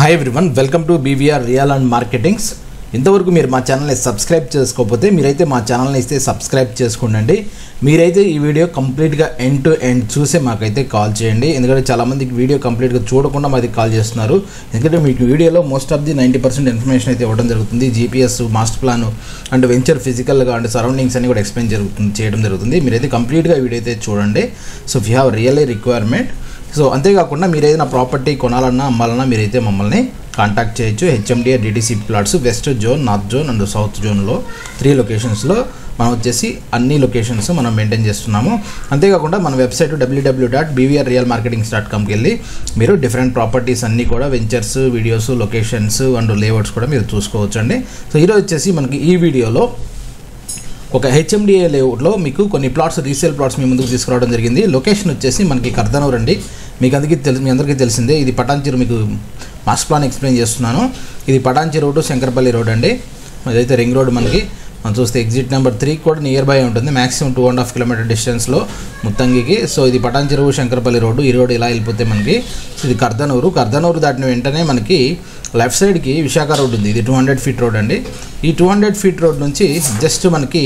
hi everyone welcome to BVR real and marketings ఇంతవరకు మీరు మా ఛానల్ని సబ్స్క్రైబ్ చేసుకోకపోతే మీరైతే మా ఛానల్ని ఇస్తే సబ్స్క్రైబ్ చేసుకోండి మీరైతే ఈ వీడియో కంప్లీట్గా ఎండ్ టు ఎండ్ చూసే మాకైతే కాల్ చేయండి ఎందుకంటే చాలామందికి వీడియో కంప్లీట్గా చూడకుండా మాది కాల్ చేస్తున్నారు ఎందుకంటే మీకు వీడియోలో most of the ninety percent information అయితే ఇవ్వడం జరుగుతుంది GPS master plan and venture ఫిజికల్గా అండ్ సరౌండింగ్స్ అన్ని కూడా ఎక్స్ప్లెయిన్ జరుగుతుంది చేయడం జరుగుతుంది మీరైతే కంప్లీట్గా వీడియో అయితే చూడండి so if you have really requirement so అంతేకాకుండా మీరు ఏదైనా ప్రాపర్టీ కొనాలన్నా అమ్మాలన్నా మీరైతే మమ్మల్ని కాంటాక్ట్ చేయొచ్చు HMDA DTC plots west zone north zone and south జోన్లో త్రీ లొకేషన్స్లో మనం వచ్చేసి అన్ని లొకేషన్స్ మనం మెయింటైన్ చేస్తున్నాము అంతేకాకుండా మన website WWW dot BVR real marketings dot కామ్కి వెళ్ళి మీరు డిఫరెంట్ ప్రాపర్టీస్ అన్నీ కూడా ventures videos locations and layouts కూడా మీరు చూసుకోవచ్చు అండి సో ఈరోజు వచ్చేసి మనకి ఈ వీడియోలో ఒక హెచ్ఎండిఏ లేఅవుట్లో మీకు కొన్ని ప్లాట్స్ రీసేల్ ప్లాట్స్ మీ ముందుకు తీసుకురావడం జరిగింది లొకేషన్ వచ్చేసి మనకి కర్దనూర్ అండి మీకు అందరికీ తెలుసు మీ అందరికీ తెలిసిందే ఇది పటాన్చెరు మీకు మాస్టర్ ప్లాన్ ఎక్స్ప్లెయిన్ చేస్తున్నాను ఇది పటాన్చెరు రోడ్డు శంకరపల్లి రోడ్ అండి అదైతే రింగ్ రోడ్ మనకి మనం చూస్తే ఎగ్జిట్ నెంబర్ త్రీ కూడా నియర్ బై ఉంటుంది maximum two and half kilometre డిస్టెన్స్లో ముత్తంగికి సో ఇది పటాన్చెరువు శంకరపల్లి రోడ్డు ఈ రోడ్ ఇలా వెళ్ళిపోతే మనకి ఇది కర్దనూరు కర్దనూరు దాటిన వెంటనే మనకి లెఫ్ట్ సైడ్కి విశాఖ రోడ్ ఉంది ఇది టూ హండ్రెడ్ ఫీట్ రోడ్ అండి ఈ టూ హండ్రెడ్ ఫీట్ రోడ్ నుంచి జస్ట్ మనకి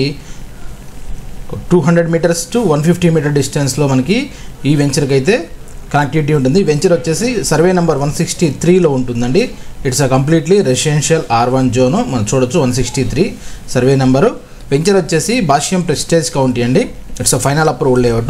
two hundred meters to one fifty meter డిస్టెన్స్లో మనకి ఈ వెంచర్కి అయితే కనెక్టివిటీ ఉంటుంది వెంచర్ వచ్చేసి సర్వే నెంబర్ వన్ సిక్స్టీ త్రీలో ఉంటుందండి it's a completely residential R one zone మనం చూడొచ్చు one sixty three survey number venture వచ్చేసి భాష్యం ప్రెస్టేజ్ కౌంటీ అండి it's a final approval layout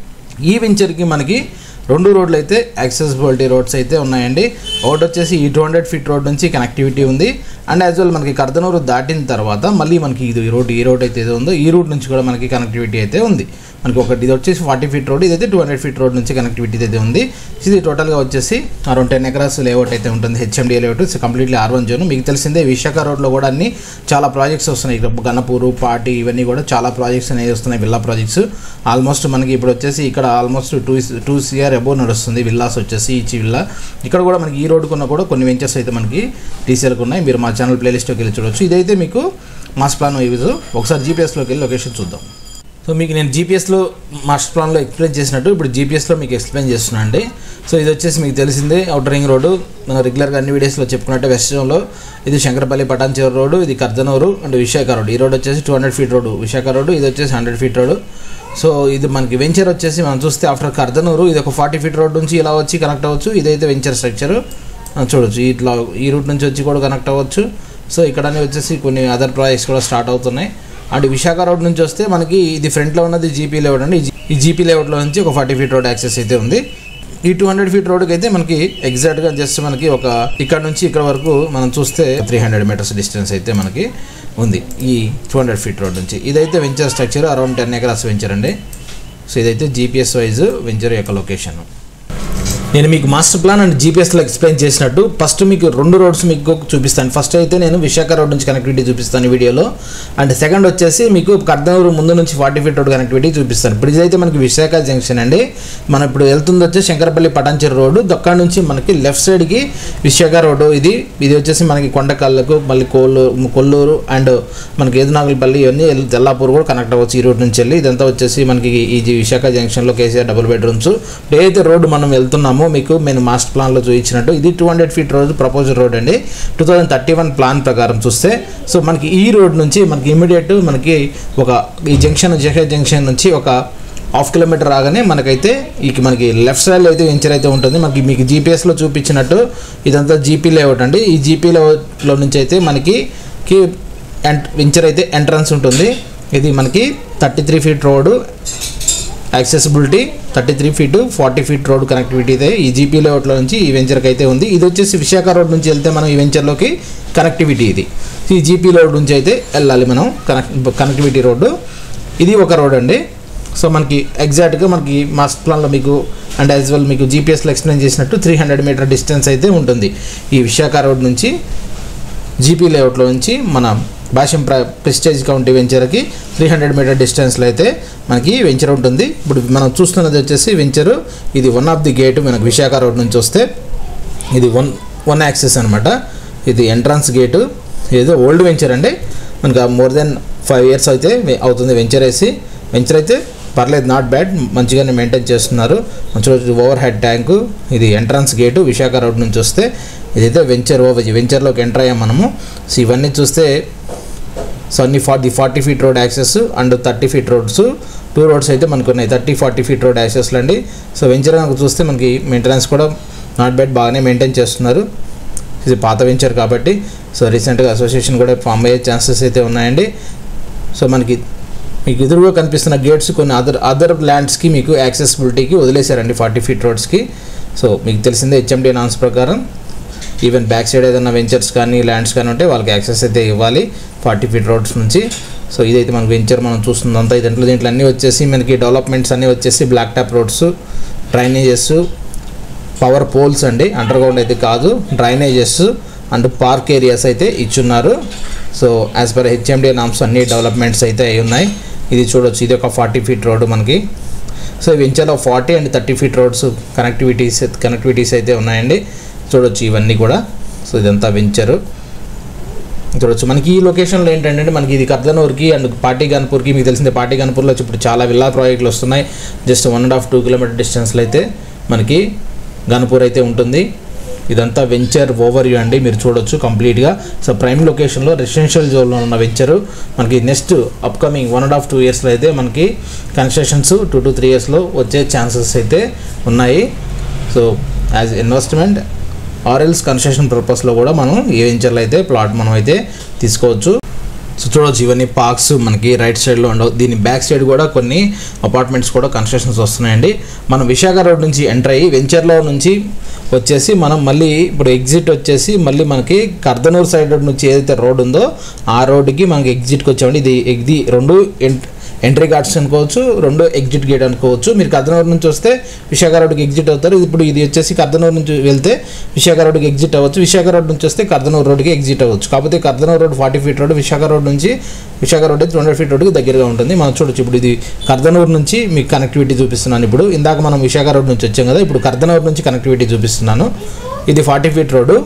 ఈ వెంచర్కి మనకి రెండు రోడ్లు అయితే యాక్సెసిబిలిటీ రోడ్స్ అయితే ఉన్నాయండి ఒకటి వచ్చేసి ఈ టూ హండ్రెడ్ ఫీట్ రోడ్ నుంచి కనెక్టివిటీ ఉంది అండ్ యాజ్ వెల్ మనకి కర్దనూరు దాటిన తర్వాత మళ్ళీ మనకి ఇది ఈ రోడ్ ఈ రోడ్ అయితే ఏదో ఉందో ఈ రూట్ నుంచి కూడా మనకి కనెక్టివిటీ అయితే ఉంది మనకి ఒకటి ఇది వచ్చేసి ఫార్టీ ఫీట్ రోడ్ ఇదైతే టూ హండ్రెడ్ ఫీట్ రోడ్ నుంచి కనెక్టివిటీ అయితే ఉంది ఇది టోటల్గా వచ్చేసి అరౌండ్ టెన్ ఎకరాస్ లేఅవుట్ అయితే ఉంటుంది HMD layout completely R one zone మీకు తెలిసిందే విశాఖ రోడ్లో కూడా అన్ని చాలా ప్రాజెక్ట్స్ వస్తున్నాయి ఇక్కడ గన్నపూరు పాటి ఇవన్నీ కూడా చాలా ప్రాజెక్ట్స్ అనేవి వస్తున్నాయి విల్లా ప్రాజెక్ట్స్ ఆల్మోస్ట్ మనకి ఇప్పుడు వచ్చేసి ఇక్కడ almost two two CR above నడుస్తుంది విల్లాస్ వచ్చేసి ఈచి విల్లా ఇక్కడ కూడా మనకి ఈ రోడ్డుకున్న కూడా కొన్ని వెంచర్స్ అయితే మనకి టీసీఎల్కి ఉన్నాయి మీరు మా ఛానల్ ప్లేలిస్ట్లోకి వెళ్ళి చూడొచ్చు ఇదైతే మీకు మాస్ ప్లాన్ యూజ్ ఒకసారి జీపీఎస్లోకి వెళ్ళి లొకేషన్ చూద్దాం సో మీకు నేను జీపీఎస్లో మాస్టర్ ప్లాన్లో ఎక్స్ప్లెయిన్ చేసినట్టు ఇప్పుడు జీపీఎస్లో మీకు ఎక్స్ప్లెయిన్ చేస్తున్నాను అండి సో ఇది వచ్చేసి మీకు తెలిసిందే అవుటర్ రింగ్ రోడ్డు మనం రెగ్యులర్గా అన్ని వీడియోస్లో చెప్పుకున్నట్టు వెస్ట్ జోన్లో ఇది శంకరపల్లి పటాన్చేరు రోడ్డు ఇది కర్దనూరు అండ్ విశాఖ రోడ్ ఈ రోడ్ వచ్చేసి two hundred feet road Visakha road ఇది వచ్చేసి హండ్రెడ్ ఫీట్ రోడ్డు సో ఇది మనకి వెంచర్ వచ్చేసి మనం చూస్తే ఆఫ్టర్ కర్దనూరు ఇది ఒక ఫార్టీ ఫీట్ రోడ్ నుంచి ఇలా వచ్చి కనెక్ట్ అవ్వచ్చు ఇదైతే వెంచర్ స్ట్రక్చర్ చూడొచ్చు ఇట్లా ఈ రూట్ నుంచి వచ్చి కూడా కనెక్ట్ అవ్వచ్చు సో ఇక్కడనే వచ్చేసి కొన్ని అదర్ ప్రాజెక్ట్స్ కూడా స్టార్ట్ అవుతున్నాయి అండ్ విశాఖ రోడ్ నుంచి వస్తే మనకి ఇది ఫ్రంట్లో ఉన్నది జీపీ లేఅవుట్ అండి ఈ జీపీ లేఅవుట్లో నుంచి ఒక ఫార్టీ ఫీట్ రోడ్ యాక్సెస్ అయితే ఉంది ఈ టూ హండ్రెడ్ ఫీట్ రోడ్కి అయితే మనకి ఎగ్జాక్ట్గా జస్ట్ మనకి ఒక ఇక్కడ నుంచి ఇక్కడ వరకు మనం చూస్తే త్రీ హండ్రెడ్ మీటర్స్ డిస్టెన్స్ అయితే మనకి ఉంది ఈ టూ హండ్రెడ్ ఫీట్ రోడ్ నుంచి ఇదైతే venture structure around ten acres venture అండి సో ఇదైతే జీపీఎస్ వైజ్ వెంచర్ యొక్క లొకేషన్ నేను మీకు మాస్టర్ ప్లాన్ అండ్ జీపీఎస్లో ఎక్స్ప్లెయిన్ చేసినట్టు ఫస్ట్ మీకు రెండు రోడ్స్ మీకు చూపిస్తాను ఫస్ట్ అయితే నేను విశాఖ రోడ్ నుంచి కనెక్టివిటీ చూపిస్తాను ఈ వీడియోలో అండ్ సెకండ్ వచ్చేసి మీకు కర్దనూరు ముందు నుంచి ఫార్టీ ఫీట్ రోడ్ కనెక్టివిటీ చూపిస్తాను ఇప్పుడు ఇదైతే మనకి విశాఖ జంక్షన్ అండి మనం ఇప్పుడు వెళ్తుంది వచ్చి శంకరపల్లి పటాన్చెరు రోడ్డు అక్కడ నుంచి మనకి లెఫ్ట్ సైడ్కి విశాఖ రోడ్డు ఇది ఇది వచ్చేసి మనకి కొండకల్లకు మళ్ళీ కోల్లూరు కొల్లూరు అండ్ మనకి ఏదునాగులపల్లి ఇవన్నీ తెల్లాపూర్ కూడా కనెక్ట్ అవ్వచ్చు ఈ రోడ్ నుంచి వెళ్ళి ఇదంతా వచ్చేసి మనకి ఈ విశాఖ జంక్షన్లో కేసీఆర్ డబుల్ బెడ్రూమ్స్ ఏదైతే రోడ్డు మనం వెళ్తున్నామో మీకు నేను మాస్టర్ ప్లాన్లో చూపించినట్టు ఇది two hundred feet road proposal road అండి two thousand thirty one plan ప్రకారం చూస్తే సో మనకి ఈ రోడ్ నుంచి మనకి ఇమీడియట్ మనకి ఒక ఈ జంక్షన్ జహే జంక్షన్ నుంచి ఒక హాఫ్ కిలోమీటర్ రాగానే మనకైతే ఈ మనకి లెఫ్ట్ సైడ్లో అయితే వెంచర్ అయితే ఉంటుంది మనకి మీకు జీపీఎస్లో చూపించినట్టు ఇదంతా జీపీ లేఅవుట్ అండి ఈ జీపీ లేఅవుట్లో నుంచి అయితే మనకి కి ఎంట్ వెంచర్ అయితే ఎంట్రన్స్ ఉంటుంది ఇది మనకి thirty three feet road accessibility thirty three feet forty feet road connectivity అయితే ఈ జీపీ లేఅవుట్లో నుంచి ఈ వెంచర్కి అయితే ఉంది ఇది వచ్చేసి విశాఖ రోడ్ నుంచి వెళ్తే మనం ఈ వెంచర్లోకి కనెక్టివిటీ ఇది ఈ జీపీ రోడ్ నుంచి అయితే వెళ్ళాలి మనం కనెక్ట్ కనెక్టివిటీ రోడ్డు ఇది ఒక రోడ్ అండి సో మనకి ఎగ్జాక్ట్గా మనకి మాస్టర్ ప్లాన్లో మీకు అండ్ యాజ్ వెల్ మీకు జీపీఎస్లో ఎక్స్ప్లెయిన్ చేసినట్టు త్రీ హండ్రెడ్ మీటర్ డిస్టెన్స్ అయితే ఉంటుంది ఈ విశాఖ రోడ్ నుంచి జీపీ లేఅవుట్లో నుంచి మన భాష్యం ప్ర ప్రెస్టేజ్ కౌంటీ వెంచర్కి త్రీ హండ్రెడ్ మీటర్ డిస్టెన్స్లో అయితే మనకి వెంచర్ ఉంటుంది ఇప్పుడు మనం చూస్తున్నది వచ్చేసి వెంచరు ఇది వన్ ఆఫ్ ది గేట్ మనకు విశాఖ రోడ్ నుంచి వస్తే ఇది వన్ వన్ యాక్సెస్ అనమాట ఇది ఎంట్రన్స్ గేటు ఏదో ఓల్డ్ వెంచర్ అండి మనకు మోర్ దెన్ ఫైవ్ ఇయర్స్ అయితే అవుతుంది వెంచర్ వేసి వెంచర్ అయితే పర్లేదు నాట్ బ్యాడ్ మంచిగానే మెయింటైన్ చేస్తున్నారు మంచి ఓవర్ హెడ్ ట్యాంకు ఇది ఎంట్రన్స్ గేటు విశాఖ రోడ్ నుంచి వస్తే ఇదైతే వెంచర్ ఓవర్ వెంచర్లోకి ఎంటర్ అయ్యాం మనము సో ఇవన్నీ చూస్తే సో అన్ని forty forty feet road access and thirty feet roads two roads అయితే మనకు ఉన్నాయి థర్టీ ఫార్టీ ఫీట్ రోడ్ యాక్సెస్లు అండి సో వెంచర్ కనుక చూస్తే మనకి మెయింటెనెన్స్ కూడా నాట్ బ్యాడ్ బాగానే మెయింటైన్ చేస్తున్నారు ఇది పాత వెంచర్ కాబట్టి సో రీసెంట్గా అసోసియేషన్ కూడా ఫామ్ అయ్యే ఛాన్సెస్ అయితే ఉన్నాయండి సో మనకి మీకు ఎదురుగా కనిపిస్తున్న గేట్స్ కొన్ని అదర్ అదర్ ల్యాండ్స్కి మీకు యాక్సెసిబిలిటీకి వదిలేశారండి ఫార్టీ ఫీట్ రోడ్స్కి సో మీకు తెలిసిందే హెచ్ఎండి నామ్స్ ప్రకారం ఈవెన్ బ్యాక్ సైడ్ ఏదైనా వెంచర్స్ కానీ ల్యాండ్స్ కానీ ఉంటే వాళ్ళకి యాక్సెస్ అయితే ఇవ్వాలి ఫార్టీ ఫీట్ రోడ్స్ నుంచి సో ఇదైతే మనకి వెంచర్ మనం చూస్తుందంతా దీంట్లో దీంట్లో అన్నీ వచ్చేసి మనకి డెవలప్మెంట్స్ అన్నీ వచ్చేసి black top roads drainages power poles అండి అండర్ గ్రౌండ్ అయితే కాదు డ్రైనేజెస్ అండ్ పార్క్ ఏరియాస్ అయితే ఇచ్చున్నారు so as per HMD norms అన్ని డెవలప్మెంట్స్ అయితే అయి ఉన్నాయి ఇది చూడొచ్చు ఇది ఒక ఫార్టీ ఫీట్ రోడ్డు మనకి సో ఈ వెంచర్లో forty and thirty feet roads connectivities connectivities అయితే ఉన్నాయండి చూడొచ్చు ఇవన్నీ కూడా సో ఇదంతా వెంచరు చూడొచ్చు మనకి ఈ లొకేషన్లో ఏంటంటే మనకి ఇది కర్దనూర్కి అండ్ పార్టీ గన్పూర్కి మీకు తెలిసిందే పార్టీ గన్పూర్లో వచ్చి ఇప్పుడు చాలా విల్లా ప్రాజెక్టులు వస్తున్నాయి just one and half two kilometer డిస్టెన్స్లో అయితే మనకి గన్పూర్ అయితే ఉంటుంది ఇదంతా వెంచర్ ఓవర్ వ్యూ అండి మీరు చూడొచ్చు కంప్లీట్గా సో ప్రైమ్ లొకేషన్లో రెసిడెన్షియల్ జోన్లో ఉన్న వెంచరు మనకి next upcoming one and half two ఇయర్స్లో అయితే మనకి కన్స్ట్రక్షన్స్ టూ టు త్రీ ఇయర్స్లో వచ్చే ఛాన్సెస్ అయితే ఉన్నాయి so as investment or else construction పర్పస్లో కూడా మనం ఏ వెంచర్లో అయితే ప్లాట్ మనం అయితే తీసుకోవచ్చు సో చూడవచ్చు ఇవన్నీ పార్క్స్ మనకి రైట్ సైడ్లో ఉండవు దీని బ్యాక్ సైడ్ కూడా కొన్ని అపార్ట్మెంట్స్ కూడా కన్స్ట్రక్షన్స్ వస్తున్నాయండి మనం విశాఖ రోడ్ నుంచి ఎంటర్ అయ్యి వెంచర్లో నుంచి వచ్చేసి మనం మళ్ళీ ఇప్పుడు ఎగ్జిట్ వచ్చేసి మళ్ళీ మనకి కర్దనూరు సైడ్ నుంచి ఏదైతే రోడ్ ఉందో ఆ రోడ్డుకి మనకి ఎగ్జిట్కి వచ్చామండి ఇది ఇది రెండు ఎంట్ ఎంట్రీ గార్డ్స్ అనుకోవచ్చు రెండు ఎగ్జిట్ గేట్ అనుకోవచ్చు మీరు కర్దనూరు నుంచి వస్తే విశాఖ రోడ్డుకి ఎగ్జిట్ అవుతారు ఇప్పుడు ఇది వచ్చేసి కర్దనూరు నుంచి వెళ్తే విశాఖ రోడ్డుకి ఎగ్జిట్ అవ్వచ్చు విశాఖ రోడ్ నుంచి వస్తే కర్దనూరు రోడ్డుకి ఎగ్జిట్ అవ్వచ్చు కాకపోతే Kardanur road forty feet road Visakha road నుంచి విశాఖ రోడ్ అయితే హండ్రెడ్ ఫీట్ రోడ్కి దగ్గరగా ఉంటుంది మనం చూడొచ్చు ఇప్పుడు ఇది కర్దనూరు నుంచి మీకు కనెక్టివిటీ చూపిస్తున్నాను ఇప్పుడు ఇందాక మనం విశాఖ రోడ్ నుంచి వచ్చాం కదా ఇప్పుడు కర్దనూరు నుంచి కనెక్టివిటీ చూపిస్తున్నాను ఇది ఫార్టీ ఫీట్ రోడ్డు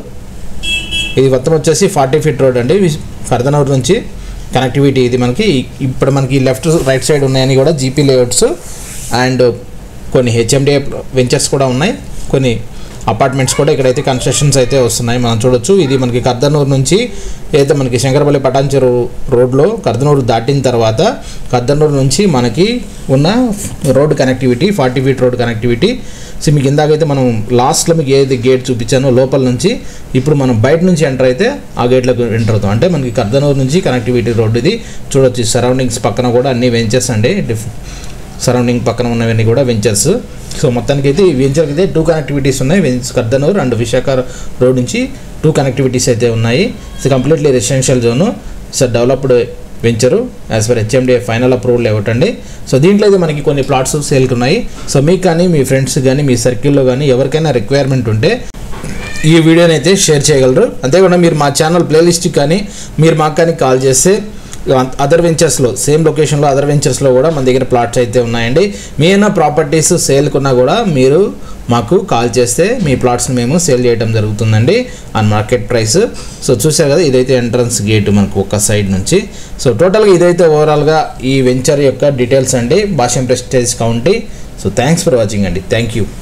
ఇది మొత్తం వచ్చేసి ఫార్టీ ఫీట్ రోడ్ అండి విస్- కర్దనూరు నుంచి కనెక్టివిటీ ఇది మనకి ఇప్పుడు మనకి లెఫ్ట్ రైట్ సైడ్ ఉన్నాయని కూడా జీపీ లేఅవుట్స్ అండ్ కొన్ని హెచ్ఎండిఏ వెంచర్స్ కూడా ఉన్నాయి కొన్ని అపార్ట్మెంట్స్ కూడా ఇక్కడైతే కన్స్ట్రక్షన్స్ అయితే వస్తున్నాయి మనం చూడొచ్చు ఇది మనకి కర్దనూరు నుంచి ఏదైతే మనకి శంకరపల్లి పటాన్చెరు రోడ్లో కర్దనూరు దాటిన తర్వాత కర్దనూరు నుంచి మనకి ఉన్న road connectivity forty feet road connectivity so మీకు ఇందాకైతే మనం లాస్ట్లో మీకు ఏదైతే గేట్ చూపించానో లోపల నుంచి ఇప్పుడు మనం బయట నుంచి ఎంటర్ అయితే ఆ గేట్లోకి ఎంటర్ అవుతాం అంటే మనకి కర్దనూరు నుంచి కనెక్టివిటీ రోడ్ ఇది చూడొచ్చు సరౌండింగ్స్ పక్కన కూడా అన్ని వెంచర్స్ అండి డిఫ్ సరౌండింగ్ పక్కన ఉన్నవన్నీ కూడా వెంచర్స్ సో మొత్తానికి అయితే ఈ వెంచర్కి అయితే టూ కనెక్టివిటీస్ ఉన్నాయి వెంచ్ కర్దనూర్ అండ్ విశాఖ రోడ్ నుంచి టూ కనెక్టివిటీస్ అయితే ఉన్నాయి so completely residential zone so developed venture as per HMDA final approval ఇవ్వటండి సో దీంట్లో అయితే మనకి కొన్ని ప్లాట్స్ సేల్కి ఉన్నాయి సో మీకు కానీ మీ ఫ్రెండ్స్ కానీ మీ సర్కిల్లో కానీ ఎవరికైనా రిక్వైర్మెంట్ ఉంటే ఈ వీడియోని అయితే షేర్ చేయగలరు అంతేకాకుండా మీరు మా ఛానల్ ప్లేలిస్ట్కి కానీ మీరు మాకు కానీ కాల్ చేస్తే అదర్ వెంచర్స్లో సేమ్ లొకేషన్లో అదర్ వెంచర్స్లో కూడా మన దగ్గర ప్లాట్స్ అయితే ఉన్నాయండి మీ అయినా ప్రాపర్టీస్ సేల్కున్నా కూడా మీరు మాకు కాల్ చేస్తే మీ ప్లాట్స్ని మేము సేల్ చేయడం జరుగుతుందండి ఆన్ మార్కెట్ ప్రైస్ సో చూసారు కదా ఇదైతే ఎంట్రన్స్ గేట్ మనకు ఒక సైడ్ నుంచి సో టోటల్గా ఇదైతే ఓవరాల్గా ఈ వెంచర్ యొక్క డీటెయిల్స్ అండి Bhashyam prestige county so thanks for watching అండి థ్యాంక్ యూ